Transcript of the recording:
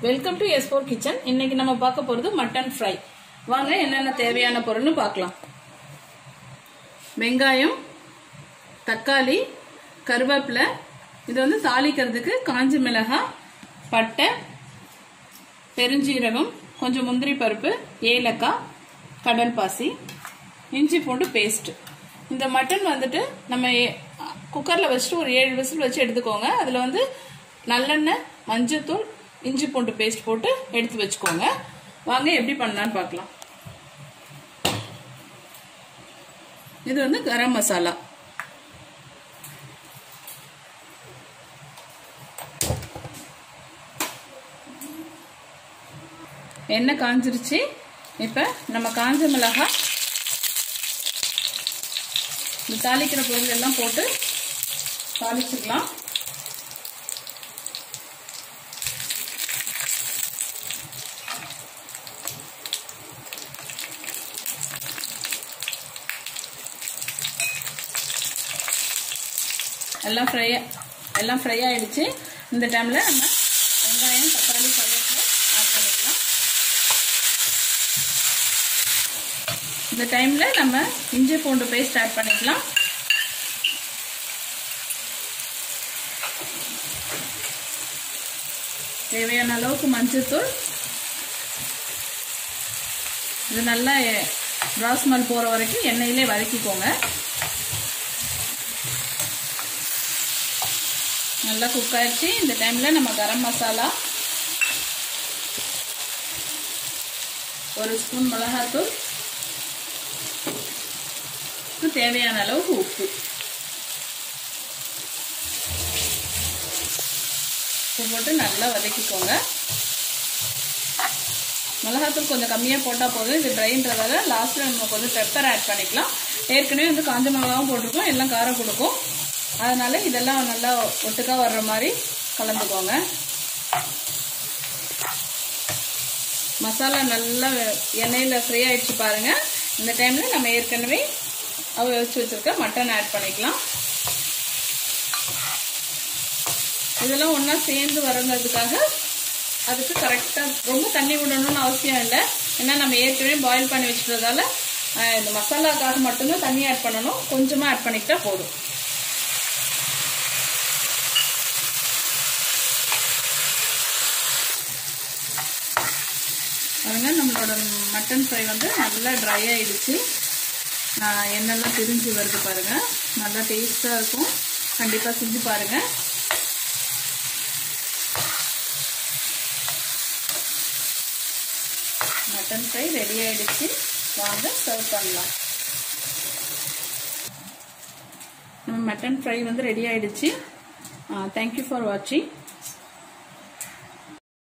welcome to S four kitchen இன்னைக்கு நம்ம பார்க்க போறது மட்டன் ஃப்ரை வாங்க என்னென்ன தேவையான பொருள்னு பார்க்கலாம் வெங்காயம் தக்காளி கருவேப்பிலை இது வந்து தாளிக்கிறதுக்கு காஞ்ச மிளகாய் பட்டை பெருஞ்சீரகம் கொஞ்சம் முந்திரி பருப்பு ஏலக்காய் கடல் பாசி இஞ்சி பூண்டு பேஸ்ட் இந்த மட்டன் வந்துட்டு நம்ம குக்கரில் வச்சுட்டு ஒரு ஏழு விசில் வச்சு எடுத்துக்கோங்க அதில் வந்து நல்லெண்ணெய் மஞ்சத்தூள் இஞ்சி பூண்டு பேஸ்ட் போட்டு எடுத்து வச்சுக்கோங்க வாங்க எப்படி பண்ணலான்னு பார்க்கலாம் இது வந்து கரம் மசாலா எண்ணெய் காஞ்சிருச்சு இப்போ நம்ம காஞ்ச மிளகாய் இந்த தாளிக்கிற பொருள் எல்லாம் போட்டு தாளிச்சுக்கலாம் எல்லாம் ஃப்ரை எல்லாம் ஃப்ரை ஆயிடுச்சு இந்த டைம்ல நம்ம வெங்காயம் தக்காளி கருவேப்பிலை ஆட் பண்ணிக்கலாம் இந்த டைம்ல நம்ம இஞ்சி பூண்டு பேஸ்ட் ஆட் பண்ணிக்கலாம் தேவையான அளவுக்கு மஞ்சத்தூள் இது நல்லா ராஸ்மல் போற வரைக்கும் எண்ணெயிலே வதக்கிக்கோங்க நல்லா குக் ஆயிடுச்சு இந்த டைம்ல நம்ம கரம் மசாலா ஒரு ஸ்பூன் மிளகாத்தூள் தேவையான அளவுக்கு உப்பு உப்பு போட்டு நல்லா வதக்கிக்கோங்க மிளகாத்தூள் கொஞ்சம் கம்மியாக போட்டால் போதும் இது ட்ரைன்றதால லாஸ்ட்டில் நம்ம கொஞ்சம் பெப்பர் ஆட் பண்ணிக்கலாம் ஏற்கனவே வந்து காஞ்ச மிளகாவும் போட்டிருக்கோம் எல்லாம் காரம் கொடுக்கும் அதனால இதெல்லாம் நல்லா ஒட்டுக்கா வர்ற மாதிரி கலந்துக்கோங்க மசாலா நல்லா எண்ணெயில் ஃப்ரீ ஆயிடுச்சு பாருங்க இந்த டைம்ல நம்ம ஏற்கனவே அவ வச்சு வச்சிருக்க மட்டன் ஆட் பண்ணிக்கலாம் இதெல்லாம் ஒன்றா சேர்ந்து வரங்கிறதுக்காக அதுக்கு கரெக்டாக ரொம்ப தண்ணி விடணும்னு அவசியம் இல்லை ஏன்னா நம்ம ஏற்கனவே பாயில் பண்ணி வச்சுட்டதால இந்த மசாலாக்காக மட்டும்தான் தண்ணி ஆட் பண்ணணும் கொஞ்சமாக ஆட் பண்ணிக்கிட்டா போதும் பாருங்க நம்மளோட மட்டன் ஃப்ரை வந்து நல்லா ட்ரை ஆயிடுச்சு எண்ணெல்லாம் பிரிஞ்சு வருது பாருங்க நல்லா டேஸ்டாக இருக்கும் கண்டிப்பாக செஞ்சு பாருங்க மட்டன் ஃப்ரை ரெடி ஆயிடுச்சு வாங்க சர்வ் பண்ணலாம் மட்டன் ஃப்ரை வந்து ரெடி ஆயிடுச்சு தேங்க்யூ ஃபார் வாட்சிங்